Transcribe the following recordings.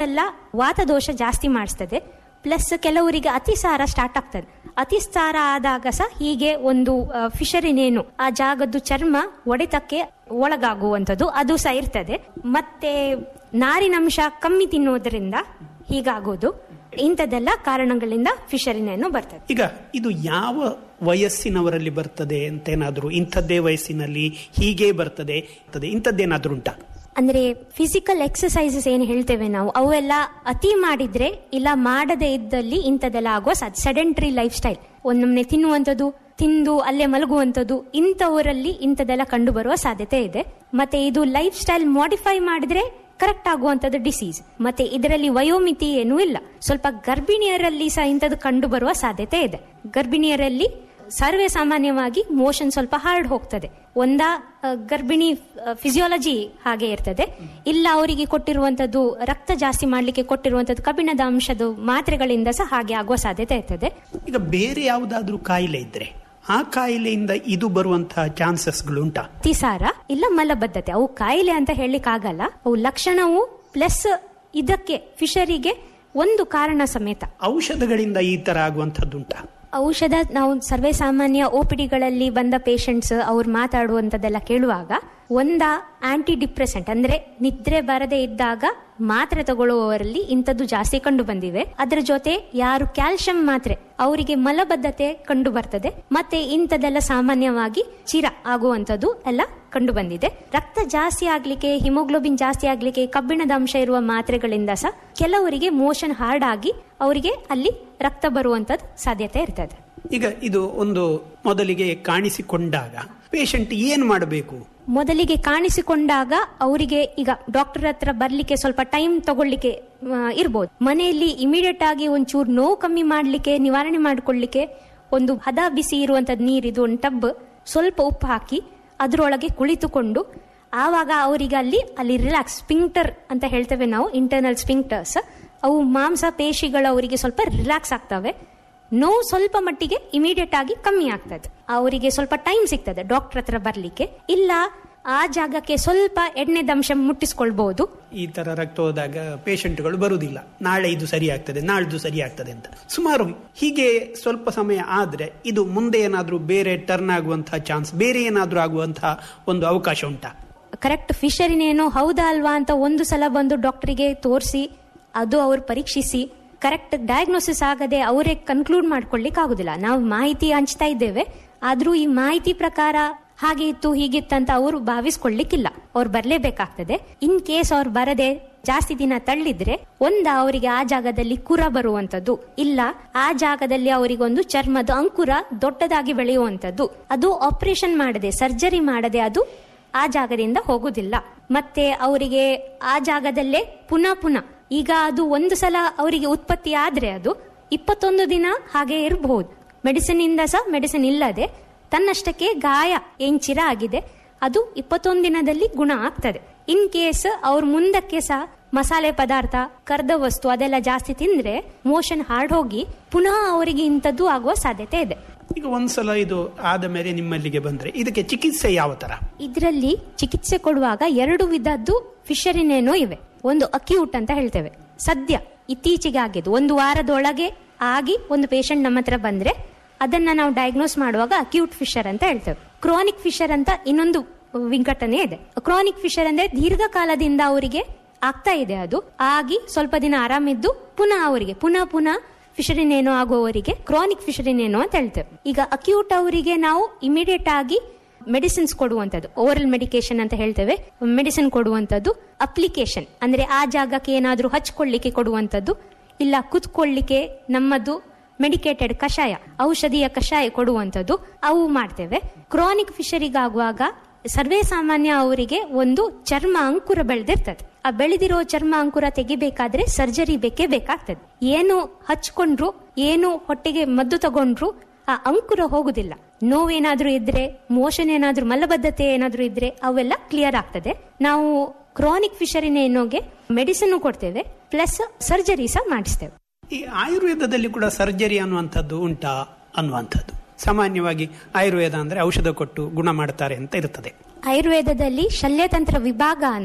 ಎಲ್ಲ ವಾತದೋಷ ಜಾಸ್ತಿ ಮಾಡಿಸ್ತದೆ ಪ್ಲಸ್ ಕೆಲವರಿಗೆ ಅತಿಸಾರ ಸ್ಟಾರ್ಟ್ ಆಗ್ತದೆ ಅತಿಸಾರ ಆದಾಗ ಸಹ ಹೀಗೆ ಒಂದು ಫಿಶರಿನೇನು ಆ ಜಾಗದ್ದು ಚರ್ಮ ಒಡೆತಕ್ಕೆ ಒಳಗಾಗುವಂಥದ್ದು ಅದು ಸಹ ಇರ್ತದೆ ಮತ್ತೆ ನಾರಿನಂಶ ಕಮ್ಮಿ ತಿನ್ನೋದ್ರಿಂದ ಹೀಗಾಗೋದು ಇಂಥದ್ದೆಲ್ಲ ಕಾರಣಗಳಿಂದ ಫಿಶರಿನೇನು ಬರ್ತದೆ ಈಗ ಇದು ಯಾವ ವಯಸ್ಸಿನವರಲ್ಲಿ ಬರ್ತದೆ ಅಂತೇನಾದ್ರೂ ಇಂಥದ್ದೇ ವಯಸ್ಸಿನಲ್ಲಿ ಹೀಗೆ ಬರ್ತದೆ ಅಂತದೆ ಇಂಥದ್ದೇನಾದ್ರೂ ಉಂಟಾ ಅಂದ್ರೆ ಫಿಸಿಕಲ್ ಎಕ್ಸಸೈಸಸ್ ಏನು ಹೇಳ್ತೇವೆ ನಾವು ಅವೆಲ್ಲ ಅತಿ ಮಾಡಿದ್ರೆ ಇಲ್ಲ ಮಾಡದೇ ಇದ್ದಲ್ಲಿ ಇಂಥದ್ದೆಲ್ಲ ಆಗುವ ಸಾಧ್ಯ ಸೆಡೆಂಟ್ರಿ ಲೈಫ್ ಸ್ಟೈಲ್ ಒಂದೊಮ್ಮೆ ತಿನ್ನುವಂಥದ್ದು ತಿಂದು ಅಲ್ಲೇ ಮಲಗುವಂಥದ್ದು ಇಂಥವರಲ್ಲಿ ಇಂಥದ್ದೆಲ್ಲ ಕಂಡು ಬರುವ ಸಾಧ್ಯತೆ ಇದೆ ಮತ್ತೆ ಇದು ಲೈಫ್ ಸ್ಟೈಲ್ ಮಾಡಿಫೈ ಮಾಡಿದ್ರೆ ಕರೆಕ್ಟ್ ಆಗುವಂಥದ್ದು ಡಿಸೀಸ್ ಮತ್ತೆ ಇದರಲ್ಲಿ ವಯೋಮಿತಿ ಏನೂ ಇಲ್ಲ ಸ್ವಲ್ಪ ಗರ್ಭಿಣಿಯರಲ್ಲಿ ಸಹ ಇಂಥದ್ದು ಕಂಡು ಬರುವ ಸಾಧ್ಯತೆ ಇದೆ ಗರ್ಭಿಣಿಯರಲ್ಲಿ ಸರ್ವೇ ಸಾಮಾನ್ಯವಾಗಿ ಮೋಷನ್ ಸ್ವಲ್ಪ ಹಾರ್ಡ್ ಹೋಗ್ತದೆ ಒಂದ ಆ, ಗರ್ಭಿಣಿ ಫಿಸಿಯಾಲಜಿ ಹಾಗೆ ಇರ್ತದೆ ಇಲ್ಲ ಅವರಿಗೆ ಕೊಟ್ಟಿರುವಂತದ್ದು ರಕ್ತ ಜಾಸ್ತಿ ಮಾಡ್ಲಿಕ್ಕೆ ಕೊಟ್ಟಿರುವಂತದ್ದು ಕಬ್ಬಿಣದ ಅಂಶದ ಮಾತ್ರೆಗಳಿಂದ ಸಹ ಹಾಗೆ ಆಗುವ ಸಾಧ್ಯತೆ ಇರ್ತದೆ ಈಗ ಬೇರೆ ಯಾವುದಾದ್ರೂ ಕಾಯಿಲೆ ಇದ್ರೆ ಆ ಕಾಯಿಲೆಯಿಂದ ಇದು ಬರುವಂತಹ ಚಾನ್ಸಸ್ಗಳು ಉಂಟಾ ಅತಿಸಾರ ಇಲ್ಲ ಮಲಬದ್ಧತೆ ಅವು ಕಾಯಿಲೆ ಅಂತ ಹೇಳಲಿಕ್ಕೆ ಆಗಲ್ಲ ಅವು ಲಕ್ಷಣವು ಪ್ಲಸ್ ಇದಕ್ಕೆ ಫಿಶರಿಗೆ ಒಂದು ಕಾರಣ ಸಮೇತ ಔಷಧಗಳಿಂದ ಈ ತರ ಆಗುವಂತದ್ದುಂಟಾ ಔಷಧ ನಾವು ಸರ್ವೇ ಸಾಮಾನ್ಯ ಓಪಿಡಿಗಳಲ್ಲಿ ಬಂದ ಪೇಷಂಟ್ಸ್ ಅವ್ರು ಮಾತಾಡುವಂಥದ್ದೆಲ್ಲ ಕೇಳುವಾಗ ಒಂದ ಆಂಟಿ ಡಿಪ್ರೆಸೆಂಟ್ ಅಂದ್ರೆ ನಿದ್ರೆ ಬರದೇ ಇದ್ದಾಗ ಮಾತ್ರೆ ತಗೊಳ್ಳುವವರಲ್ಲಿ ಇಂಥದ್ದು ಜಾಸ್ತಿ ಕಂಡು ಬಂದಿವೆ ಅದರ ಜೊತೆ ಯಾರು ಕ್ಯಾಲ್ಸಿಯಂ ಮಾತ್ರೆ ಅವರಿಗೆ ಮಲಬದ್ಧತೆ ಕಂಡು ಬರ್ತದೆ ಮತ್ತೆ ಇಂಥದ್ದೆಲ್ಲ ಸಾಮಾನ್ಯವಾಗಿ ಚಿರ ಆಗುವಂಥದ್ದು ಎಲ್ಲ ಕಂಡು ಬಂದಿದೆ ರಕ್ತ ಜಾಸ್ತಿ ಆಗ್ಲಿಕ್ಕೆ ಹಿಮೋಗ್ಲೋಬಿನ್ ಜಾಸ್ತಿ ಆಗ್ಲಿಕ್ಕೆ ಕಬ್ಬಿಣದ ಅಂಶ ಇರುವ ಮಾತ್ರೆಗಳಿಂದ ಸಹ ಕೆಲವರಿಗೆ ಮೋಷನ್ ಹಾರ್ಡ್ ಆಗಿ ಅವರಿಗೆ ಅಲ್ಲಿ ರಕ್ತ ಬರುವಂತದ್ದು ಸಾಧ್ಯತೆ ಇರ್ತದೆ ಈಗ ಇದು ಒಂದು ಮೊದಲಿಗೆ ಕಾಣಿಸಿಕೊಂಡಾಗ ಪೇಷಂಟ್ ಏನು ಮಾಡಬೇಕು ಮೊದಲಿಗೆ ಕಾಣಿಸಿಕೊಂಡಾಗ ಅವರಿಗೆ ಈಗ ಡಾಕ್ಟರ್ ಹತ್ರ ಬರ್ಲಿಕ್ಕೆ ಸ್ವಲ್ಪ ಟೈಮ್ ತಗೊಳ್ಳಿಕ್ಕೆ ಆ, ಇರ್ಬೋದು ಮನೆಯಲ್ಲಿ ಇಮಿಡಿಯೇಟ್ ಆಗಿ ಒಂಚೂರು ನೋವು ಕಮ್ಮಿ ಮಾಡ್ಲಿಕ್ಕೆ ನಿವಾರಣೆ ಮಾಡ್ಕೊಳ್ಳಿಕ್ಕೆ ಒಂದು ಹದ ಬಿಸಿ ಇರುವಂತದ್ ನೀರಿದು ಒಂದು ಟಬ್ ಸ್ವಲ್ಪ ಉಪ್ಪು ಹಾಕಿ ಅದರೊಳಗೆ ಕುಳಿತುಕೊಂಡು ಆವಾಗ ಅವರಿಗೆ ಅಲ್ಲಿ ಅಲ್ಲಿ ರಿಲ್ಯಾಕ್ಸ್ ಸ್ಪಿಂಕ್ಟರ್ ಅಂತ ಹೇಳ್ತೇವೆ ನಾವು ಇಂಟರ್ನಲ್ ಸ್ಪಿಂಕ್ಟರ್ಸ್ ಅವು ಮಾಂಸ ಪೇಶಿಗಳು ಅವರಿಗೆ ಸ್ವಲ್ಪ ರಿಲ್ಯಾಕ್ಸ್ ಆಗ್ತವೆ ನೋವು ಸ್ವಲ್ಪ ಮಟ್ಟಿಗೆ ಇಮಿಡಿಯೇಟ್ ಆಗಿ ಕಮ್ಮಿ ಆಗ್ತದೆ ಅವರಿಗೆ ಸ್ವಲ್ಪ ಟೈಮ್ ಸಿಗ್ತದೆ ಡಾಕ್ಟರ್ ಹತ್ರ ಬರ್ಲಿಕ್ಕೆ ಇಲ್ಲ ಆ ಜಾಗಕ್ಕೆ ಸ್ವಲ್ಪ ಎಣ್ಣೆದಂಶ ಮುಟ್ಟಿಸ್ಕೊಳ್ಬಹುದು ಈ ತರ ರಕ್ತ ಹೋದಾಗ ಪೇಷಂಟ್ಗಳು ಬರುವುದಿಲ್ಲ ನಾಳೆ ಇದು ಸರಿ ಆಗ್ತದೆ ನಾಳ್ದು ಸರಿ ಆಗ್ತದೆ ಅಂತ ಸುಮಾರು ಹೀಗೆ ಸ್ವಲ್ಪ ಸಮಯ ಆದ್ರೆ ಇದು ಮುಂದೆ ಏನಾದ್ರೂ ಬೇರೆ ಟರ್ನ್ ಆಗುವಂತಹ ಚಾನ್ಸ್ ಬೇರೆ ಏನಾದ್ರೂ ಆಗುವಂತಹ ಒಂದು ಅವಕಾಶ ಉಂಟಾ ಕರೆಕ್ಟ್ ಫಿಶರಿನೇನೋ ಹೌದಾ ಅಲ್ವಾ ಅಂತ ಒಂದು ಸಲ ಬಂದು ಡಾಕ್ಟರಿಗೆ ತೋರಿಸಿ ಅದು ಅವ್ರು ಪರೀಕ್ಷಿಸಿ ಕರೆಕ್ಟ್ ಡಯಾಗ್ನೋಸಿಸ್ ಆಗದೆ ಅವರೇ ಕನ್ಕ್ಲೂಡ್ ಮಾಡ್ಕೊಳ್ಳಿಕ್ ಆಗುದಿಲ್ಲ ನಾವು ಮಾಹಿತಿ ಹಂಚ್ತಾ ಇದ್ದೇವೆ ಆದ್ರೂ ಈ ಮಾಹಿತಿ ಪ್ರಕಾರ ಹಾಗೆ ಇತ್ತು ಹೀಗಿತ್ತಂತ ಅವರು ಭಾವಿಸ್ಕೊಳ್ಳಿಕ್ಕಿಲ್ಲ ಅವ್ರು ಬರ್ಲೇಬೇಕಾಗ್ತದೆ ಇನ್ ಕೇಸ್ ಅವ್ರು ಬರದೆ ಜಾಸ್ತಿ ದಿನ ತಳ್ಳಿದ್ರೆ ಒಂದ ಅವರಿಗೆ ಆ ಜಾಗದಲ್ಲಿ ಕುರ ಬರುವಂತದ್ದು ಇಲ್ಲ ಆ ಜಾಗದಲ್ಲಿ ಅವರಿಗೊಂದು ಚರ್ಮದ ಅಂಕುರ ದೊಡ್ಡದಾಗಿ ಬೆಳೆಯುವಂತದ್ದು ಅದು ಆಪರೇಷನ್ ಮಾಡದೆ ಸರ್ಜರಿ ಮಾಡದೆ ಅದು ಆ ಜಾಗದಿಂದ ಹೋಗುದಿಲ್ಲ ಮತ್ತೆ ಅವರಿಗೆ ಆ ಜಾಗದಲ್ಲೇ ಪುನಃ ಪುನಃ ಈಗ ಅದು ಒಂದು ಸಲ ಅವರಿಗೆ ಉತ್ಪತ್ತಿ ಆದ್ರೆ ಅದು ಇಪ್ಪತ್ತೊಂದು ದಿನ ಹಾಗೆ ಇರಬಹುದು ಮೆಡಿಸಿನ್ ಇಂದ ಸಹ ಮೆಡಿಸಿನ್ ಇಲ್ಲದೆ ತನ್ನಷ್ಟಕ್ಕೆ ಗಾಯ ಏನ್ ಚಿರ ಆಗಿದೆ ಅದು ಇಪ್ಪತ್ತೊಂದು ದಿನದಲ್ಲಿ ಗುಣ ಆಗ್ತದೆ ಇನ್ ಕೇಸ್ ಅವ್ರ ಮುಂದಕ್ಕೆ ಸಹ ಮಸಾಲೆ ಪದಾರ್ಥ ಕರ್ದ ವಸ್ತು ಅದೆಲ್ಲ ಜಾಸ್ತಿ ತಿಂದ್ರೆ ಮೋಷನ್ ಹಾರ್ಡ್ ಹೋಗಿ ಪುನಃ ಅವರಿಗೆ ಇಂಥದ್ದು ಆಗುವ ಸಾಧ್ಯತೆ ಇದೆ ಈಗ ಒಂದ್ಸಲ ಇದು ಆದ ಮೇಲೆ ನಿಮ್ಮಲ್ಲಿಗೆ ಬಂದ್ರೆ ಇದಕ್ಕೆ ಚಿಕಿತ್ಸೆ ಯಾವ ತರ ಇದರಲ್ಲಿ ಚಿಕಿತ್ಸೆ ಕೊಡುವಾಗ ಎರಡು ವಿಧದ್ದು ಫಿಶರಿನೇನೋ ಇವೆ ಒಂದು ಅಕ್ಯೂಟ್ ಅಂತ ಹೇಳ್ತೇವೆ ಸದ್ಯ ಇತ್ತೀಚೆಗೆ ಆಗಿದ್ದು ಒಂದು ವಾರದೊಳಗೆ ಆಗಿ ಒಂದು ಪೇಷಂಟ್ ನಮ್ಮ ಹತ್ರ ಬಂದ್ರೆ ಅದನ್ನ ನಾವು ಡಯಾಗ್ನೋಸ್ ಮಾಡುವಾಗ ಅಕ್ಯೂಟ್ ಫಿಶರ್ ಅಂತ ಹೇಳ್ತೇವೆ ಕ್ರಾನಿಕ್ ಫಿಶರ್ ಅಂತ ಇನ್ನೊಂದು ವಿಘಟನೆ ಇದೆ ಕ್ರಾನಿಕ್ ಫಿಶರ್ ಅಂದ್ರೆ ದೀರ್ಘಕಾಲದಿಂದ ಅವರಿಗೆ ಆಗ್ತಾ ಇದೆ ಅದು ಆಗಿ ಸ್ವಲ್ಪ ದಿನ ಆರಾಮಿದ್ದು ಪುನಃ ಅವರಿಗೆ ಪುನಃ ಪುನಃ ಫಿಶರಿನೇನೋ ಆಗುವವರಿಗೆ ಕ್ರಾನಿಕ್ ಫಿಶರಿನೇನೋ ಅಂತ ಹೇಳ್ತೇವೆ ಈಗ ಅಕ್ಯೂಟ್ ಅವರಿಗೆ ನಾವು ಇಮಿಡಿಯೇಟ್ ಆಗಿ ಮೆಡಿಸಿನ್ಸ್ ಕೊಡುವಂಥದ್ದು ಓರಲ್ ಮೆಡಿಕೇಶನ್ ಅಂತ ಹೇಳ್ತೇವೆ ಮೆಡಿಸಿನ್ ಕೊಡುವಂಥದ್ದು ಅಪ್ಲಿಕೇಶನ್ ಅಂದ್ರೆ ಆ ಜಾಗಕ್ಕೆ ಏನಾದ್ರೂ ಹಚ್ಕೊಳ್ಳಿಕ್ಕೆ ಕೊಡುವಂಥದ್ದು ಇಲ್ಲ ಕುತ್ಕೊಳ್ಳಿಕ್ಕೆ ನಮ್ಮದು ಮೆಡಿಕೇಟೆಡ್ ಕಷಾಯ ಔಷಧಿಯ ಕಷಾಯ ಕೊಡುವಂಥದ್ದು ಅವು ಮಾಡ್ತೇವೆ ಕ್ರಾನಿಕ್ ಫಿಶರಿಗಾಗುವಾಗ ಸರ್ವೇ ಸಾಮಾನ್ಯ ಅವರಿಗೆ ಒಂದು ಚರ್ಮ ಅಂಕುರ ಬೆಳೆದಿರ್ತದೆ ಆ ಬೆಳೆದಿರೋ ಚರ್ಮ ಅಂಕುರ ತೆಗಿಬೇಕಾದ್ರೆ ಸರ್ಜರಿ ಬೇಕೇ ಬೇಕಾಗ್ತದೆ ಏನು ಹಚ್ಕೊಂಡ್ರು ಏನು ಹೊಟ್ಟೆಗೆ ಮದ್ದು ತಗೊಂಡ್ರು ಆ ಅಂಕುರ ಹೋಗುದಿಲ್ಲ ನೋವೇನಾದ್ರೂ ಇದ್ರೆ ಮೋಷನ್ ಏನಾದ್ರೂ ಮಲಬದ್ಧತೆ ಏನಾದ್ರೂ ಇದ್ರೆ ಅವೆಲ್ಲ ಕ್ಲಿಯರ್ ಆಗ್ತದೆ ನಾವು ಕ್ರಾನಿಕ್ ಫಿಶರಿನೇನೋಗೆ ಮೆಡಿಸಿನ್ ಕೊಡ್ತೇವೆ ಪ್ಲಸ್ ಸರ್ಜರಿ ಸಹ ಮಾಡಿಸ್ತೇವೆ ಈ ಆಯುರ್ವೇದದಲ್ಲಿ ಕೂಡ ಸರ್ಜರಿ ಅನ್ನುವಂಥದ್ದು ಉಂಟಾ ಅನ್ನುವಂಥದ್ದು ಸಾಮಾನ್ಯವಾಗಿ ಆಯುರ್ವೇದ ಅಂದ್ರೆ ಔಷಧ ಕೊಟ್ಟು ಗುಣ ಮಾಡ್ತಾರೆ ಅಂತ ಇರ್ತದೆ ಆಯುರ್ವೇದದಲ್ಲಿ ಶಲ್ಯತಂತ್ರ ವಿಭಾಗ ಅಂತ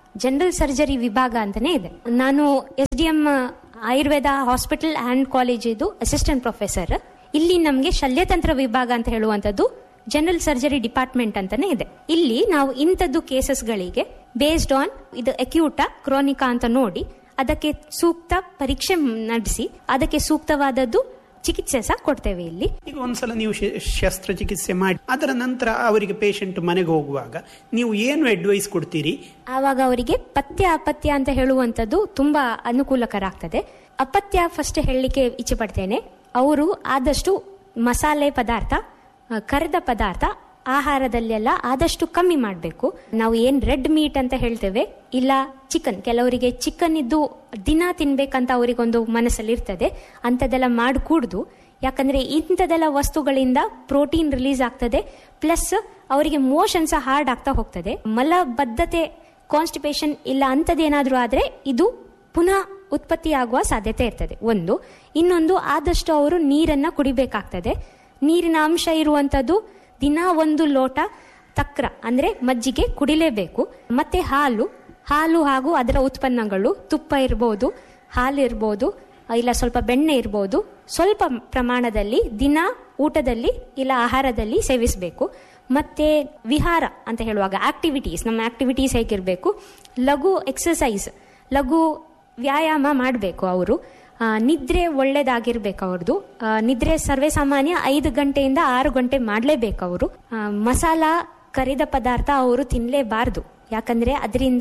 ಜನರಲ್ ಸರ್ಜರಿ ವಿಭಾಗ ಅಂತಾನೆ ಇದೆ ನಾನು S D M Ayurveda hospital and college ಇದು ಅಸಿಸ್ಟೆಂಟ್ ಪ್ರೊಫೆಸರ್ ಇಲ್ಲಿ ನಮಗೆ ಶಲ್ಯತಂತ್ರ ವಿಭಾಗ ಅಂತ ಹೇಳುವಂತದ್ದು ಜನರಲ್ ಸರ್ಜರಿ ಡಿಪಾರ್ಟ್ಮೆಂಟ್ ಅಂತಾನೆ ಇದೆ ಇಲ್ಲಿ ನಾವು ಇಂಥದ್ದು ಕೇಸಸ್ಗಳಿಗೆ ಬೇಸ್ಡ್ ಆನ್ ಇದು ಅಕ್ಯೂಟ ಕ್ರೋನಿಕಾ ಅಂತ ನೋಡಿ ಅದಕ್ಕೆ ಸೂಕ್ತ ಪರೀಕ್ಷೆ ನಡೆಸಿ ಅದಕ್ಕೆ ಸೂಕ್ತವಾದದ್ದು ಚಿಕಿತ್ಸೆ ಸಹ ಕೊಡ್ತೇವೆ ಇಲ್ಲಿ ಈಗ ಒಂದ್ಸಲ ನೀವು ಶ- ಶಸ್ತ್ರಚಿಕಿತ್ಸೆ ಮಾಡಿ ಅದರ ನಂತರ ಅವರಿಗೆ ಪೇಷಂಟ್ ಮನೆಗೆ ಹೋಗುವಾಗ ನೀವು ಏನು ಅಡ್ವೈಸ್ ಕೊಡ್ತೀರಿ ಆವಾಗ ಅವರಿಗೆ ಪಥ್ಯ ಅಪತ್ಯ ಅಂತ ಹೇಳುವಂಥದ್ದು ತುಂಬಾ ಅನುಕೂಲಕರ ಆಗ್ತದೆ ಅಪತ್ಯ ಫಸ್ಟ್ ಹೇಳಲಿಕ್ಕೆ ಇಚ್ಛೆ ಪಡ್ತೇನೆ ಅವರು ಆದಷ್ಟು ಮಸಾಲೆ ಪದಾರ್ಥ ಆ, ಕರೆದ ಪದಾರ್ಥ ಆಹಾರದಲ್ಲೆಲ್ಲ ಆದಷ್ಟು ಕಮ್ಮಿ ಮಾಡಬೇಕು ನಾವು ಏನ್ ರೆಡ್ ಮೀಟ್ ಅಂತ ಹೇಳ್ತೇವೆ ಇಲ್ಲ ಚಿಕನ್ ಕೆಲವರಿಗೆ ಚಿಕನ್ ಇದ್ದು ದಿನ ತಿನ್ಬೇಕಂತ ಅವರಿಗೊಂದು ಮನಸ್ಸಲ್ಲಿ ಇರ್ತದೆ ಅಂಥದ್ದೆಲ್ಲ ಮಾಡಿ ಕೂಡ್ದು ಯಾಕಂದ್ರೆ ಇಂಥದೆಲ್ಲ ವಸ್ತುಗಳಿಂದ ಪ್ರೋಟೀನ್ ರಿಲೀಸ್ ಆಗ್ತದೆ ಪ್ಲಸ್ ಅವರಿಗೆ ಮೋಷನ್ ಸಹ ಹಾರ್ಡ್ ಆಗ್ತಾ ಹೋಗ್ತದೆ ಮಲಬದ್ಧತೆ ಕಾನ್ಸ್ಟಿಪೇಷನ್ ಇಲ್ಲ ಅಂಥದ್ದೇನಾದ್ರೂ ಆದ್ರೆ ಇದು ಪುನಃ ಉತ್ಪತ್ತಿ ಆಗುವ ಸಾಧ್ಯತೆ ಇರ್ತದೆ ಒಂದು ಇನ್ನೊಂದು ಆದಷ್ಟು ಅವರು ನೀರನ್ನ ಕುಡಿಬೇಕಾಗ್ತದೆ ನೀರಿನ ಅಂಶ ಇರುವಂತದ್ದು ದಿನ ಒಂದು ಲೋಟ ತಕ್ರ ಅಂದ್ರೆ ಮಜ್ಜಿಗೆ ಕುಡಿಲೇಬೇಕು ಮತ್ತೆ ಹಾಲು ಹಾಲು ಹಾಗೂ ಅದರ ಉತ್ಪನ್ನಗಳು ತುಪ್ಪ ಇರ್ಬೋದು ಹಾಲು ಇರ್ಬೋದು ಇಲ್ಲ ಸ್ವಲ್ಪ ಬೆಣ್ಣೆ ಇರ್ಬೋದು ಸ್ವಲ್ಪ ಪ್ರಮಾಣದಲ್ಲಿ ದಿನ ಊಟದಲ್ಲಿ ಇಲ್ಲ ಆಹಾರದಲ್ಲಿ ಸೇವಿಸಬೇಕು ಮತ್ತೆ ವಿಹಾರ ಅಂತ ಹೇಳುವಾಗ ಆಕ್ಟಿವಿಟೀಸ್ ನಮ್ಮ ಆಕ್ಟಿವಿಟೀಸ್ ಹೇಗಿರಬೇಕು ಲಘು ಎಕ್ಸಸೈಸ್ ಲಘು ವ್ಯಾಯಾಮ ಮಾಡಬೇಕು ಅವರು ನಿದ್ರೆ ಒಳ್ಳೇದಾಗಿರ್ಬೇಕು ಅವ್ರದ್ದು ಆ, ನಿದ್ರೆ ಸರ್ವೇ ಸಾಮಾನ್ಯ ಐದು ಗಂಟೆಯಿಂದ ಆರು ಗಂಟೆ ಮಾಡಲೇಬೇಕು ಅವರು ಮಸಾಲ ಕರಿದ ಪದಾರ್ಥ ಅವರು ತಿನ್ನಲೇಬಾರ್ದು ಯಾಕಂದ್ರೆ ಅದರಿಂದ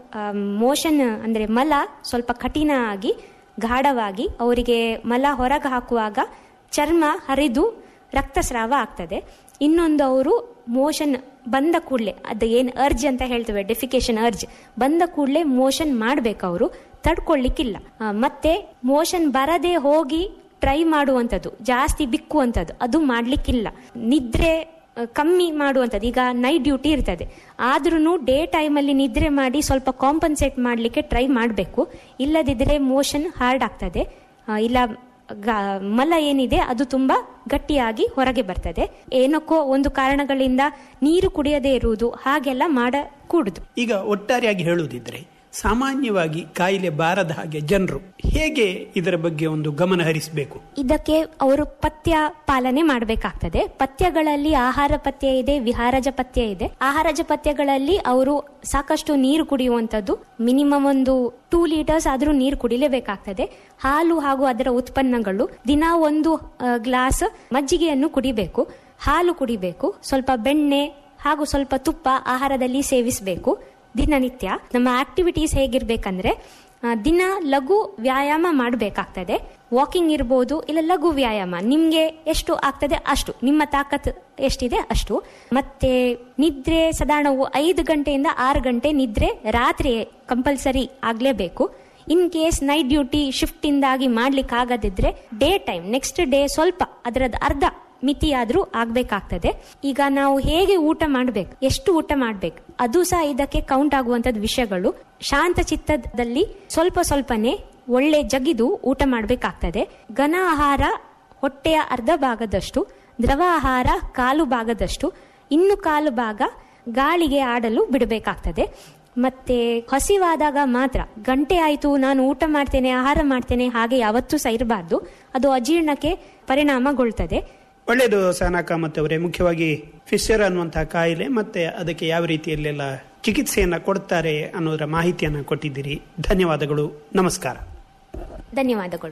ಮೋಷನ್ ಅಂದ್ರೆ ಮಲ ಸ್ವಲ್ಪ ಕಠಿಣ ಆಗಿ ಗಾಢವಾಗಿ ಅವರಿಗೆ ಮಲ ಹೊರಗೆ ಹಾಕುವಾಗ ಚರ್ಮ ಹರಿದು ರಕ್ತಸ್ರಾವ ಆಗ್ತದೆ ಇನ್ನೊಂದು ಅವರು ಮೋಷನ್ ಬಂದ ಕೂಡಲೇ ಅದು ಏನು ಅರ್ಜ್ ಅಂತ ಹೇಳ್ತೇವೆ ಡೆಫಿಕೇಶನ್ ಅರ್ಜ್ ಬಂದ ಕೂಡಲೇ ಮೋಷನ್ ಮಾಡ್ಬೇಕು ಅವರು ತಡ್ಕೊಳ್ಳಿಕ್ಕಿಲ್ಲ ಆ, ಮತ್ತೆ ಮೋಷನ್ ಬರದೆ ಹೋಗಿ ಟ್ರೈ ಮಾಡುವಂಥದ್ದು ಜಾಸ್ತಿ ಬಿಕ್ಕುವಂಥದ್ದು ಅದು ಮಾಡ್ಲಿಕ್ಕಿಲ್ಲ ನಿದ್ರೆ ಆ, ಕಮ್ಮಿ ಮಾಡುವಂಥದ್ದು ಈಗ ನೈಟ್ ಡ್ಯೂಟಿ ಇರ್ತದೆ ಆದ್ರೂ ಡೇ ಟೈಮಲ್ಲಿ ನಿದ್ರೆ ಮಾಡಿ ಸ್ವಲ್ಪ ಕಾಂಪನ್ಸೇಟ್ ಮಾಡಲಿಕ್ಕೆ ಟ್ರೈ ಮಾಡಬೇಕು ಇಲ್ಲದಿದ್ದರೆ ಮೋಷನ್ ಹಾರ್ಡ್ ಆಗ್ತದೆ ಆ, ಇಲ್ಲ ಗ- ಮಲ ಏನಿದೆ ಅದು ತುಂಬಾ ಗಟ್ಟಿಯಾಗಿ ಹೊರಗೆ ಬರ್ತದೆ ಏನಕ್ಕೋ ಒಂದು ಕಾರಣಗಳಿಂದ ನೀರು ಕುಡಿಯದೇ ಇರುವುದು ಹಾಗೆಲ್ಲ ಮಾಡಕೂಡುದು ಈಗ ಒಟ್ಟಾರೆಯಾಗಿ ಹೇಳುವುದಿದ್ರೆ ಸಾಮಾನ್ಯವಾಗಿ ಕಾಯಿಲೆ ಬಾರದ ಹಾಗೆ ಜನರು ಹೇಗೆ ಇದರ ಬಗ್ಗೆ ಒಂದು ಗಮನ ಹರಿಸಬೇಕು ಇದಕ್ಕೆ ಅವರು ಪಥ್ಯ ಪಾಲನೆ ಮಾಡಬೇಕಾಗ್ತದೆ ಪಥ್ಯಗಳಲ್ಲಿ ಆಹಾರ ಪಥ್ಯ ಇದೆ ವಿಹಾರಜ ಪಥ್ಯ ಇದೆ ಆಹಾರಜ ಪಥ್ಯಗಳಲ್ಲಿ ಅವರು ಸಾಕಷ್ಟು ನೀರು ಕುಡಿಯುವಂತದ್ದು ಮಿನಿಮಮ್ ಒಂದು ಟೂ ಲೀಟರ್ಸ್ ಆದ್ರೂ ನೀರು ಕುಡಿಲೇಬೇಕಾಗ್ತದೆ ಹಾಲು ಹಾಗೂ ಅದರ ಉತ್ಪನ್ನಗಳು ದಿನ ಒಂದು ಆ, ಗ್ಲಾಸ್ ಮಜ್ಜಿಗೆಯನ್ನು ಕುಡಿಬೇಕು ಹಾಲು ಕುಡಿಬೇಕು ಸ್ವಲ್ಪ ಬೆಣ್ಣೆ ಹಾಗೂ ಸ್ವಲ್ಪ ತುಪ್ಪ ಆಹಾರದಲ್ಲಿ ಸೇವಿಸಬೇಕು ದಿನನಿತ್ಯ ನಮ್ಮ ಆಕ್ಟಿವಿಟೀಸ್ ಹೇಗಿರ್ಬೇಕಂದ್ರೆ ಆ, ದಿನ ಲಘು ವ್ಯಾಯಾಮ ಮಾಡಬೇಕಾಗ್ತದೆ ವಾಕಿಂಗ್ ಇರ್ಬೋದು ಇಲ್ಲ ಲಘು ವ್ಯಾಯಾಮ ನಿಮ್ಗೆ ಎಷ್ಟು ಆಗ್ತದೆ ಅಷ್ಟು ನಿಮ್ಮ ತಾಕತ್ ಎಷ್ಟಿದೆ ಅಷ್ಟು ಮತ್ತೆ ನಿದ್ರೆ ಸಾಧಾರಣ ಐದು ಗಂಟೆಯಿಂದ ಆರು ಗಂಟೆ ನಿದ್ರೆ ರಾತ್ರಿ ಕಂಪಲ್ಸರಿ ಆಗ್ಲೇಬೇಕು in case night duty shift ಇಂದಾಗಿ ಮಾಡ್ಲಿಕ್ಕೆ ಆಗದಿದ್ರೆ ಡೇ ಟೈಮ್ ನೆಕ್ಸ್ಟ್ ಡೇ ಸ್ವಲ್ಪ ಅದರದ್ದು ಅರ್ಧ ಮಿತಿಯಾದ್ರೂ ಆಗ್ಬೇಕಾಗ್ತದೆ ಈಗ ನಾವು ಹೇಗೆ ಊಟ ಮಾಡ್ಬೇಕು ಎಷ್ಟು ಊಟ ಮಾಡ್ಬೇಕು ಅದು ಸಹ ಇದಕ್ಕೆ ಕೌಂಟ್ ಆಗುವಂತದ್ ವಿಷಯಗಳು ಶಾಂತ ಚಿತ್ತದಲ್ಲಿ ಸ್ವಲ್ಪ ಸ್ವಲ್ಪನೇ ಒಳ್ಳೆ ಜಗಿದು ಊಟ ಮಾಡ್ಬೇಕಾಗ್ತದೆ ಘನ ಆಹಾರ ಹೊಟ್ಟೆಯ ಅರ್ಧ ಭಾಗದಷ್ಟು ದ್ರವ ಆಹಾರ ಕಾಲು ಭಾಗದಷ್ಟು ಇನ್ನು ಕಾಲು ಭಾಗ ಗಾಳಿಗೆ ಆಡಲು ಬಿಡಬೇಕಾಗ್ತದೆ ಮತ್ತೆ ಹಸಿವಾದಾಗ ಮಾತ್ರ ಗಂಟೆ ಆಯ್ತು ನಾನು ಊಟ ಮಾಡ್ತೇನೆ ಆಹಾರ ಮಾಡ್ತೇನೆ ಹಾಗೆ ಯಾವತ್ತೂ ಸಹ ಇರಬಾರ್ದು ಅದು ಅಜೀರ್ಣಕ್ಕೆ ಪರಿಣಾಮಗೊಳ್ತದೆ ಒಳ್ಳೆಯದು ಸಹನಾ ಕಾಮತ್ ಅವರೇ ಮುಖ್ಯವಾಗಿ ಫಿಶರ್ ಅನ್ನುವಂತಹ ಕಾಯಿಲೆ ಮತ್ತೆ ಅದಕ್ಕೆ ಯಾವ ರೀತಿಯಲ್ಲೆಲ್ಲ ಚಿಕಿತ್ಸೆಯನ್ನ ಕೊಡ್ತಾರೆ ಅನ್ನೋದರ ಮಾಹಿತಿಯನ್ನ ಕೊಟ್ಟಿದ್ದೀರಿ ಧನ್ಯವಾದಗಳು ನಮಸ್ಕಾರ ಧನ್ಯವಾದಗಳು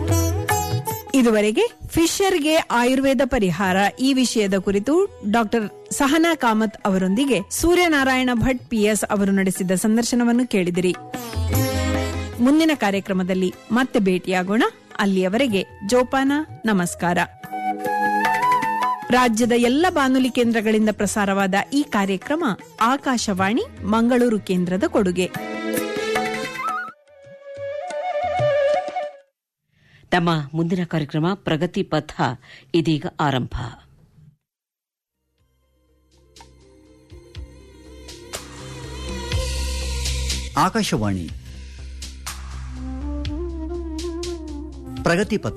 ಇದುವರೆಗೆ ಫಿಶರ್ಗೆ ಆಯುರ್ವೇದ ಪರಿಹಾರ ಈ ವಿಷಯದ ಕುರಿತು ಡಾಕ್ಟರ್ ಸಹನಾ ಕಾಮತ್ ಅವರೊಂದಿಗೆ ಸೂರ್ಯನಾರಾಯಣ ಭಟ್ ಪಿಎಸ್ ಅವರು ನಡೆಸಿದ ಸಂದರ್ಶನವನ್ನು ಕೇಳಿದಿರಿ ಮುಂದಿನ ಕಾರ್ಯಕ್ರಮದಲ್ಲಿ ಮತ್ತೆ ಭೇಟಿಯಾಗೋಣ ಅಲ್ಲಿಯವರೆಗೆ ಜೋಪಾನ ನಮಸ್ಕಾರ ರಾಜ್ಯದ ಎಲ್ಲ ಬಾನುಲಿ ಕೇಂದ್ರಗಳಿಂದ ಪ್ರಸಾರವಾದ ಈ ಕಾರ್ಯಕ್ರಮ ಆಕಾಶವಾಣಿ ಮಂಗಳೂರು ಕೇಂದ್ರದ ಕೊಡುಗೆ ತಮ್ಮ ಮುಂದಿನ ಕಾರ್ಯಕ್ರಮ ಪ್ರಗತಿ ಪಥ ಇದೀಗ ಆರಂಭ ಆಕಾಶವಾಣಿ ಪ್ರಗತಿಪಥ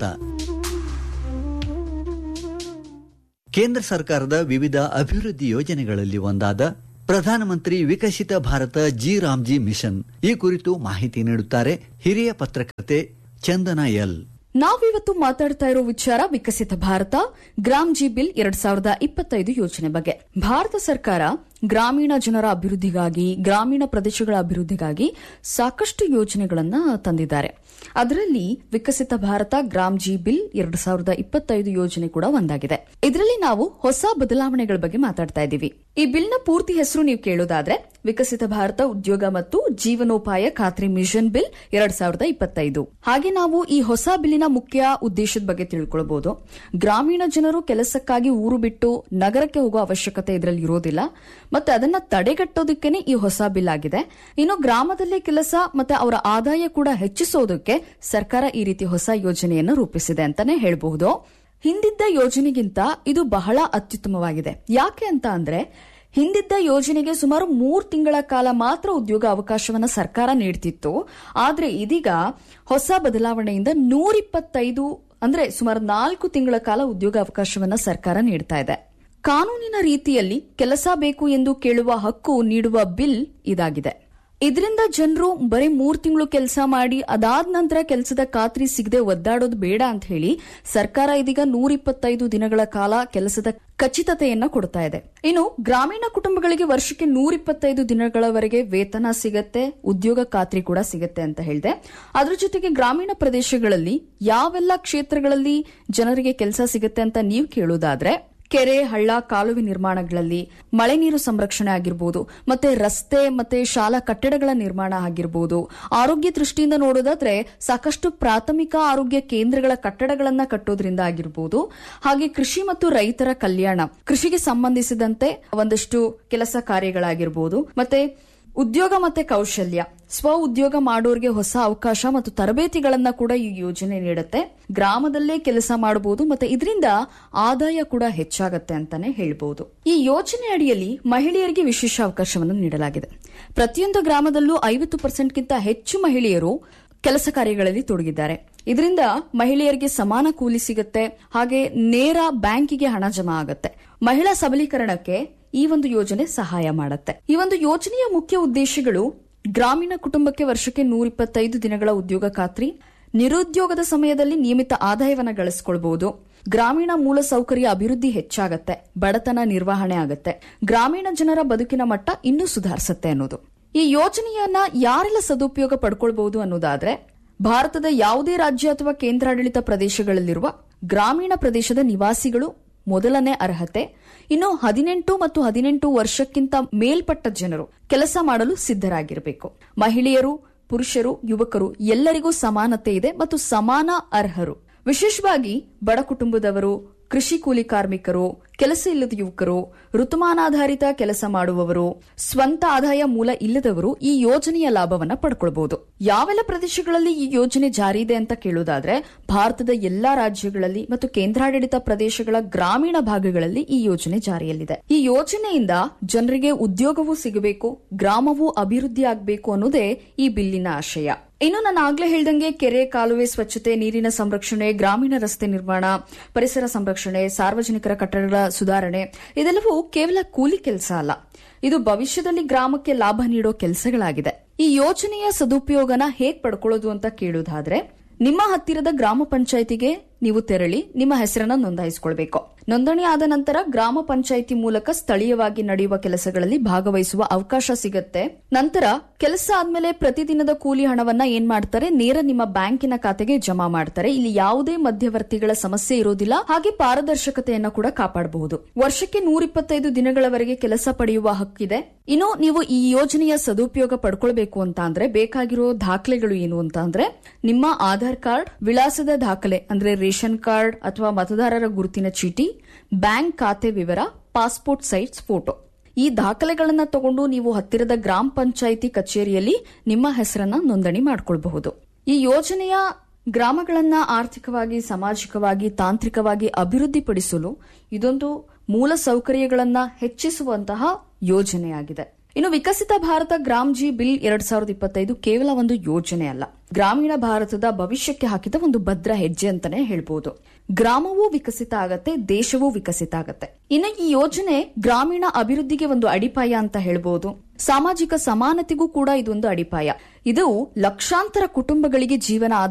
ಕೇಂದ್ರ ಸರ್ಕಾರದ ವಿವಿಧ ಅಭಿವೃದ್ಧಿ ಯೋಜನೆಗಳಲ್ಲಿ ಒಂದಾದ ಪ್ರಧಾನಮಂತ್ರಿ Viksit Bharat G RAM G mission ಈ ಕುರಿತು ಮಾಹಿತಿ ನೀಡುತ್ತಾರೆ ಹಿರಿಯ ಪತ್ರಕರ್ತೆ ಚಂದನ ಎಲ್ ನಾವಿವತ್ತು ಮಾತಾಡ್ತಾ ಇರೋ ವಿಚಾರ ವಿಕಸಿತ ಭಾರತ ಗ್ರಾಮ್ ಜಿ ಬಿಲ್ ಎರಡ್ ಸಾವಿರದ ಇಪ್ಪತ್ತೈದು ಯೋಜನೆ ಬಗ್ಗೆ ಭಾರತ ಸರ್ಕಾರ ಗ್ರಾಮೀಣ ಜನರ ಅಭಿವೃದ್ಧಿಗಾಗಿ ಗ್ರಾಮೀಣ ಪ್ರದೇಶಗಳ ಅಭಿವೃದ್ಧಿಗಾಗಿ ಸಾಕಷ್ಟು ಯೋಜನೆಗಳನ್ನ ತಂದಿದ್ದಾರೆ ಅದರಲ್ಲಿ ವಿಕಸಿತ ಭಾರತ ಗ್ರಾಮ್ ಜಿ ಬಿಲ್ ಎರಡ್ ಸಾವಿರದ ಇಪ್ಪತ್ತೈದು ಯೋಜನೆ ಕೂಡ ಒಂದಾಗಿದೆ ಇದರಲ್ಲಿ ನಾವು ಹೊಸ ಬದಲಾವಣೆಗಳ ಬಗ್ಗೆ ಮಾತಾಡ್ತಾ ಇದ್ದೀವಿ ಈ ಬಿಲ್ನ ಪೂರ್ತಿ ಹೆಸರು ನೀವು ಕೇಳೋದಾದ್ರೆ ವಿಕಸಿತ ಭಾರತ ಉದ್ಯೋಗ ಮತ್ತು ಜೀವನೋಪಾಯ ಖಾತ್ರಿ ಮಿಷನ್ ಬಿಲ್ ಎರಡ್ ಸಾವಿರದ ಇಪ್ಪತ್ತೈದು ಹಾಗೆ ನಾವು ಈ ಹೊಸ ಬಿಲ್ಲಿನ ಮುಖ್ಯ ಉದ್ದೇಶದ ಬಗ್ಗೆ ತಿಳ್ಕೊಳ್ಬಹುದು ಗ್ರಾಮೀಣ ಜನರು ಕೆಲಸಕ್ಕಾಗಿ ಊರು ಬಿಟ್ಟು ನಗರಕ್ಕೆ ಹೋಗುವ ಅವಶ್ಯಕತೆ ಇದರಲ್ಲಿ ಇರೋದಿಲ್ಲ ಮತ್ತೆ ಅದನ್ನ ತಡೆಗಟ್ಟೋದಕ್ಕೇನೆ ಈ ಹೊಸ ಬಿಲ್ ಆಗಿದೆ ಇನ್ನು ಗ್ರಾಮದಲ್ಲೇ ಕೆಲಸ ಮತ್ತೆ ಅವರ ಆದಾಯ ಕೂಡ ಹೆಚ್ಚಿಸೋದಕ್ಕೆ ಸರ್ಕಾರ ಈ ರೀತಿ ಹೊಸ ಯೋಜನೆಯನ್ನು ರೂಪಿಸಿದೆ ಅಂತಾನೆ ಹೇಳಬಹುದು ಹಿಂದಿದ್ದ ಯೋಜನೆಗಿಂತ ಇದು ಬಹಳ ಅತ್ಯುತ್ತಮವಾಗಿದೆ ಯಾಕೆ ಅಂತ ಅಂದ್ರೆ ಹಿಂದಿದ್ದ ಯೋಜನೆಗೆ ಸುಮಾರು ಮೂರು ತಿಂಗಳ ಕಾಲ ಮಾತ್ರ ಉದ್ಯೋಗ ಅವಕಾಶವನ್ನ ಸರ್ಕಾರ ನೀಡ್ತಿತ್ತು ಆದ್ರೆ ಇದೀಗ ಹೊಸ ಬದಲಾವಣೆಯಿಂದ ನೂರಿಪ್ಪತ್ತೈದು ಅಂದ್ರೆ ಸುಮಾರು ನಾಲ್ಕು ತಿಂಗಳ ಕಾಲ ಉದ್ಯೋಗ ಅವಕಾಶವನ್ನ ಸರ್ಕಾರ ನೀಡ್ತಾ ಇದೆ ಕಾನೂನಿನ ರೀತಿಯಲ್ಲಿ ಕೆಲಸ ಬೇಕು ಎಂದು ಕೇಳುವ ಹಕ್ಕು ನೀಡುವ ಬಿಲ್ ಇದಾಗಿದೆ ಇದರಿಂದ ಜನರು ಬರೀ ಮೂರ್ ತಿಂಗಳು ಕೆಲಸ ಮಾಡಿ ಅದಾದ ನಂತರ ಕೆಲಸದ ಖಾತ್ರಿ ಸಿಗದೆ ಒದ್ದಾಡೋದು ಬೇಡ ಅಂತ ಹೇಳಿ ಸರ್ಕಾರ ಇದೀಗ ನೂರಿಪ್ಪತ್ತೈದು ದಿನಗಳ ಕಾಲ ಕೆಲಸದ ಖಚಿತತೆಯನ್ನ ಕೊಡ್ತಾ ಇದೆ ಇನ್ನು ಗ್ರಾಮೀಣ ಕುಟುಂಬಗಳಿಗೆ ವರ್ಷಕ್ಕೆ ನೂರಿಪ್ಪತ್ತೈದು ದಿನಗಳವರೆಗೆ ವೇತನ ಸಿಗತ್ತೆ ಉದ್ಯೋಗ ಖಾತ್ರಿ ಕೂಡ ಸಿಗತ್ತೆ ಅಂತ ಹೇಳಿದೆ ಅದ್ರ ಜೊತೆಗೆ ಗ್ರಾಮೀಣ ಪ್ರದೇಶಗಳಲ್ಲಿ ಯಾವೆಲ್ಲ ಕ್ಷೇತ್ರಗಳಲ್ಲಿ ಜನರಿಗೆ ಕೆಲಸ ಸಿಗತ್ತೆ ಅಂತ ನೀವು ಕೇಳೋದಾದ್ರೆ ಕೆರೆ ಹಳ್ಳ ಕಾಲುವೆ ನಿರ್ಮಾಣಗಳಲ್ಲಿ ಮಳೆ ನೀರು ಸಂರಕ್ಷಣೆ ಆಗಿರ್ಬೋದು ಮತ್ತೆ ರಸ್ತೆ ಮತ್ತೆ ಶಾಲಾ ಕಟ್ಟಡಗಳ ನಿರ್ಮಾಣ ಆಗಿರ್ಬೋದು ಆರೋಗ್ಯ ದೃಷ್ಟಿಯಿಂದ ನೋಡೋದಾದ್ರೆ ಸಾಕಷ್ಟು ಪ್ರಾಥಮಿಕ ಆರೋಗ್ಯ ಕೇಂದ್ರಗಳ ಕಟ್ಟಡಗಳನ್ನ ಕಟ್ಟೋದ್ರಿಂದ ಆಗಿರ್ಬೋದು ಹಾಗೆ ಕೃಷಿ ಮತ್ತು ರೈತರ ಕಲ್ಯಾಣ ಕೃಷಿಗೆ ಸಂಬಂಧಿಸಿದಂತೆ ಒಂದಷ್ಟು ಕೆಲಸ ಕಾರ್ಯಗಳಾಗಿರ್ಬೋದು ಮತ್ತೆ ಉದ್ಯೋಗ ಮತ್ತೆ ಕೌಶಲ್ಯ ಸ್ವ ಉದ್ಯೋಗ ಮಾಡೋರಿಗೆ ಹೊಸ ಅವಕಾಶ ಮತ್ತು ತರಬೇತಿಗಳನ್ನ ಕೂಡ ಈ ಯೋಜನೆ ನೀಡುತ್ತೆ ಗ್ರಾಮದಲ್ಲೇ ಕೆಲಸ ಮಾಡಬಹುದು ಮತ್ತೆ ಇದರಿಂದ ಆದಾಯ ಕೂಡ ಹೆಚ್ಚಾಗತ್ತೆ ಅಂತಾನೆ ಹೇಳ್ಬಹುದು ಈ ಯೋಜನೆ ಅಡಿಯಲ್ಲಿ ಮಹಿಳೆಯರಿಗೆ ವಿಶೇಷ ಅವಕಾಶವನ್ನು ನೀಡಲಾಗಿದೆ ಪ್ರತಿಯೊಂದು ಗ್ರಾಮದಲ್ಲೂ ಐವತ್ತು ಪರ್ಸೆಂಟ್ಗಿಂತ ಹೆಚ್ಚು ಮಹಿಳೆಯರು ಕೆಲಸ ಕಾರ್ಯಗಳಲ್ಲಿ ತೊಡಗಿದ್ದಾರೆ ಇದರಿಂದ ಮಹಿಳೆಯರಿಗೆ ಸಮಾನ ಕೂಲಿ ಸಿಗುತ್ತೆ ಹಾಗೆ ನೇರ ಬ್ಯಾಂಕಿಗೆ ಹಣ ಜಮಾ ಆಗುತ್ತೆ ಮಹಿಳಾ ಸಬಲೀಕರಣಕ್ಕೆ ಈ ಒಂದು ಯೋಜನೆ ಸಹಾಯ ಮಾಡುತ್ತೆ ಈ ಒಂದು ಯೋಜನೆಯ ಮುಖ್ಯ ಉದ್ದೇಶಗಳು ಗ್ರಾಮೀಣ ಕುಟುಂಬಕ್ಕೆ ವರ್ಷಕ್ಕೆ ನೂರಿಪ್ಪತ್ತೈದು ದಿನಗಳ ಉದ್ಯೋಗ ಖಾತ್ರಿ ನಿರುದ್ಯೋಗದ ಸಮಯದಲ್ಲಿ ನಿಯಮಿತ ಆದಾಯವನ್ನ ಗಳಿಸಿಕೊಳ್ಬಹುದು ಗ್ರಾಮೀಣ ಮೂಲ ಸೌಕರ್ಯ ಅಭಿವೃದ್ಧಿ ಹೆಚ್ಚಾಗತ್ತೆ ಬಡತನ ನಿರ್ವಹಣೆ ಆಗತ್ತೆ ಗ್ರಾಮೀಣ ಜನರ ಬದುಕಿನ ಮಟ್ಟ ಇನ್ನೂ ಸುಧಾರಿಸುತ್ತೆ ಅನ್ನೋದು ಈ ಯೋಜನೆಯನ್ನ ಯಾರೆಲ್ಲ ಸದುಪಯೋಗ ಪಡ್ಕೊಳ್ಬಹುದು ಅನ್ನೋದಾದ್ರೆ ಭಾರತದ ಯಾವುದೇ ರಾಜ್ಯ ಅಥವಾ ಕೇಂದ್ರಾಡಳಿತ ಪ್ರದೇಶಗಳಲ್ಲಿರುವ ಗ್ರಾಮೀಣ ಪ್ರದೇಶದ ನಿವಾಸಿಗಳು ಮೊದಲನೇ ಅರ್ಹತೆ ಇನ್ನು ಹದಿನೆಂಟು ಮತ್ತು ಹದಿನೆಂಟು ವರ್ಷಕ್ಕಿಂತ ಮೇಲ್ಪಟ್ಟ ಜನರು ಕೆಲಸ ಮಾಡಲು ಸಿದ್ಧರಾಗಿರಬೇಕು ಮಹಿಳೆಯರು ಪುರುಷರು ಯುವಕರು ಎಲ್ಲರಿಗೂ ಸಮಾನತೆ ಇದೆ ಮತ್ತು ಸಮಾನ ಅರ್ಹರು ವಿಶೇಷವಾಗಿ ಬಡ ಕುಟುಂಬದವರು ಕೃಷಿ ಕೂಲಿ ಕಾರ್ಮಿಕರು ಕೆಲಸ ಇಲ್ಲದ ಯುವಕರು ಋತುಮಾನಾಧಾರಿತ ಕೆಲಸ ಮಾಡುವವರು ಸ್ವಂತ ಆದಾಯ ಮೂಲ ಇಲ್ಲದವರು ಈ ಯೋಜನೆಯ ಲಾಭವನ್ನ ಪಡ್ಕೊಳ್ಬಹುದು ಯಾವೆಲ್ಲ ಪ್ರದೇಶಗಳಲ್ಲಿ ಈ ಯೋಜನೆ ಜಾರಿ ಇದೆ ಅಂತ ಕೇಳೋದಾದ್ರೆ ಭಾರತದ ಎಲ್ಲಾ ರಾಜ್ಯಗಳಲ್ಲಿ ಮತ್ತು ಕೇಂದ್ರಾಡಳಿತ ಪ್ರದೇಶಗಳ ಗ್ರಾಮೀಣ ಭಾಗಗಳಲ್ಲಿ ಈ ಯೋಜನೆ ಜಾರಿಯಲ್ಲಿದೆ ಈ ಯೋಜನೆಯಿಂದ ಜನರಿಗೆ ಉದ್ಯೋಗವೂ ಸಿಗಬೇಕು ಗ್ರಾಮವೂ ಅಭಿವೃದ್ಧಿ ಆಗಬೇಕು ಅನ್ನೋದೇ ಈ ಬಿಲ್ಲಿನ ಆಶಯ ಇನ್ನು ನಾನು ಆಗ್ಲೇ ಹೇಳ್ದಂಗೆ ಕೆರೆ ಕಾಲುವೆ ಸ್ವಚ್ಛತೆ ನೀರಿನ ಸಂರಕ್ಷಣೆ ಗ್ರಾಮೀಣ ರಸ್ತೆ ನಿರ್ಮಾಣ ಪರಿಸರ ಸಂರಕ್ಷಣೆ ಸಾರ್ವಜನಿಕರ ಕಟ್ಟಡಗಳ ಸುಧಾರಣೆ ಇದೆಲ್ಲವೂ ಕೇವಲ ಕೂಲಿ ಕೆಲಸ ಅಲ್ಲ ಇದು ಭವಿಷ್ಯದಲ್ಲಿ ಗ್ರಾಮಕ್ಕೆ ಲಾಭ ನೀಡೋ ಕೆಲಸಗಳಾಗಿದೆ ಈ ಯೋಜನೆಯ ಸದುಪಯೋಗನ ಹೇಗ್ ಪಡ್ಕೊಳ್ಳೋದು ಅಂತ ಕೇಳೋದಾದ್ರೆ ನಿಮ್ಮ ಹತ್ತಿರದ ಗ್ರಾಮ ಪಂಚಾಯಿತಿಗೆ ನೀವು ತೆರಳಿ ನಿಮ್ಮ ಹೆಸರನ್ನ ನೋಂದಾಯಿಸಿಕೊಳ್ಬೇಕು ನೋಂದಣಿ ಆದ ನಂತರ ಗ್ರಾಮ ಪಂಚಾಯಿತಿ ಮೂಲಕ ಸ್ಥಳೀಯವಾಗಿ ನಡೆಯುವ ಕೆಲಸಗಳಲ್ಲಿ ಭಾಗವಹಿಸುವ ಅವಕಾಶ ಸಿಗತ್ತೆ ನಂತರ ಕೆಲಸ ಆದ್ಮೇಲೆ ಪ್ರತಿದಿನದ ಕೂಲಿ ಹಣವನ್ನ ಏನ್ ಮಾಡ್ತಾರೆ ನೇರ ನಿಮ್ಮ ಬ್ಯಾಂಕಿನ ಖಾತೆಗೆ ಜಮಾ ಮಾಡ್ತಾರೆ ಇಲ್ಲಿ ಯಾವುದೇ ಮಧ್ಯವರ್ತಿಗಳ ಸಮಸ್ಯೆ ಇರೋದಿಲ್ಲ ಹಾಗೆ ಪಾರದರ್ಶಕತೆಯನ್ನ ಕೂಡ ಕಾಪಾಡಬಹುದು ವರ್ಷಕ್ಕೆ ನೂರಿಪ್ಪತ್ತೈದು ದಿನಗಳವರೆಗೆ ಕೆಲಸ ಪಡೆಯುವ ಹಕ್ಕಿದೆ ಇನ್ನು ನೀವು ಈ ಯೋಜನೆಯ ಸದುಪಯೋಗ ಪಡ್ಕೊಳ್ಬೇಕು ಅಂತ ಅಂದ್ರೆ ಬೇಕಾಗಿರೋ ದಾಖಲೆಗಳು ಏನು ಅಂತ ಅಂದ್ರೆ ನಿಮ್ಮ ಆಧಾರ್ ಕಾರ್ಡ್ ವಿಳಾಸದ ದಾಖಲೆ ಅಂದ್ರೆ ರೇಷನ್ ಕಾರ್ಡ್ ಅಥವಾ ಮತದಾರರ ಗುರುತಿನ ಚೀಟಿ ಬ್ಯಾಂಕ್ ಖಾತೆ ವಿವರ ಪಾಸ್ಪೋರ್ಟ್ ಸೈಜ್ ಫೋಟೋ ಈ ದಾಖಲೆಗಳನ್ನ ತಗೊಂಡು ನೀವು ಹತ್ತಿರದ ಗ್ರಾಮ ಪಂಚಾಯಿತಿ ಕಚೇರಿಯಲ್ಲಿ ನಿಮ್ಮ ಹೆಸರನ್ನ ನೋಂದಣಿ ಮಾಡಿಕೊಳ್ಳಬಹುದು ಈ ಯೋಜನೆಯ ಗ್ರಾಮಗಳನ್ನ ಆರ್ಥಿಕವಾಗಿ ಸಾಮಾಜಿಕವಾಗಿ ತಾಂತ್ರಿಕವಾಗಿ ಅಭಿವೃದ್ಧಿಪಡಿಸಲು ಇದೊಂದು ಮೂಲ ಸೌಕರ್ಯಗಳನ್ನ ಹೆಚ್ಚಿಸುವಂತಹ ಯೋಜನೆಯಾಗಿದೆ ಇನ್ನು ವಿಕಸಿತ ಭಾರತ ಗ್ರಾಮ್ ಜಿ ಬಿಲ್ ಎರಡ್ ಸಾವಿರದ ಇಪ್ಪತ್ತೈದು ಕೇವಲ ಒಂದು ಯೋಜನೆ ಅಲ್ಲ ಗ್ರಾಮೀಣ ಭಾರತದ ಭವಿಷ್ಯಕ್ಕೆ ಹಾಕಿದ ಒಂದು ಭದ್ರ ಹೆಜ್ಜೆ ಅಂತಾನೆ ಹೇಳ್ಬೋದು ಗ್ರಾಮವೂ ವಿಕಸಿತ ಆಗತ್ತೆ ದೇಶವೂ ವಿಕಸಿತ ಆಗತ್ತೆ ಇನ್ನು ಈ ಯೋಜನೆ ಗ್ರಾಮೀಣ ಅಭಿವೃದ್ಧಿಗೆ ಒಂದು ಅಡಿಪಾಯ ಅಂತ ಹೇಳ್ಬೋದು ಸಾಮಾಜಿಕ ಸಮಾನತೆಗೂ ಕೂಡ ಇದೊಂದು ಅಡಿಪಾಯ ಇದು ಲಕ್ಷಾಂತರ ಕುಟುಂಬಗಳಿಗೆ ಜೀವನ